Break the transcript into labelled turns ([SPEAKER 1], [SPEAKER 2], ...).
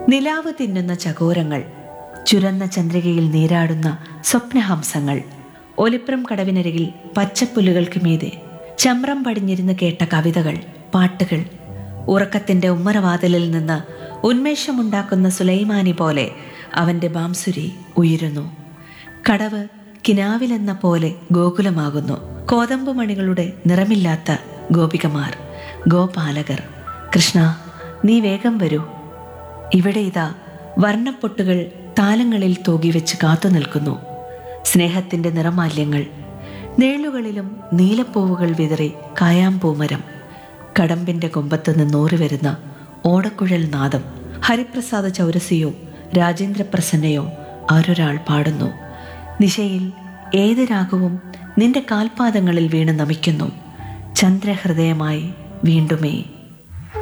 [SPEAKER 1] നിലാവ് തിന്നുന്ന ചകോരങ്ങൾ ചുരന്ന ചന്ദ്രികയിൽ നീരാടുന്ന സ്വപ്നഹംസങ്ങൾ ഒലിപ്രം കടവിനരികിൽ പച്ചപ്പുല്ലുകൾക്ക് മീതെ ചമ്രം പടിഞ്ഞിരുന്ന് കേട്ട കവിതകൾ പാട്ടുകൾ ഉറക്കത്തിന്റെ ഉമ്മറവാതിലിൽ നിന്ന് ഉന്മേഷമുണ്ടാക്കുന്ന സുലൈമാനി പോലെ അവന്റെ ബാംസുരി ഉയരുന്നു കടവ് കിനാവിലെന്ന പോലെ ഗോകുലമാകുന്നു കോതമ്പുമണികളുടെ നിറമില്ലാത്ത ഗോപികമാർ ഗോപാലകർ കൃഷ്ണ നീ വേഗം വരൂ ഇവിടെ ഇതാ വർണ്ണപ്പൊട്ടുകൾ താലങ്ങളിൽ തൂകിവെച്ച് കാത്തു നിൽക്കുന്നു സ്നേഹത്തിന്റെ നിറമാല്യങ്ങൾ നേളുകളിലും നീലപ്പൂവുകൾ വിതറി കായാമ്പൂമരം കടമ്പിന്റെ കൊമ്പത്ത് നിന്നൂറി വരുന്ന ഓടക്കുഴൽ നാദം ഹരിപ്രസാദ ചൗരസിയോ രാജേന്ദ്രപ്രസന്നയോ ആരൊരാൾ പാടുന്നു നിശയിൽ ഏത് രാഗവും നിന്റെ കാൽപാദങ്ങളിൽ വീണ് നമിക്കുന്നു ചന്ദ്രഹൃദയമായി വീണ്ടുമേ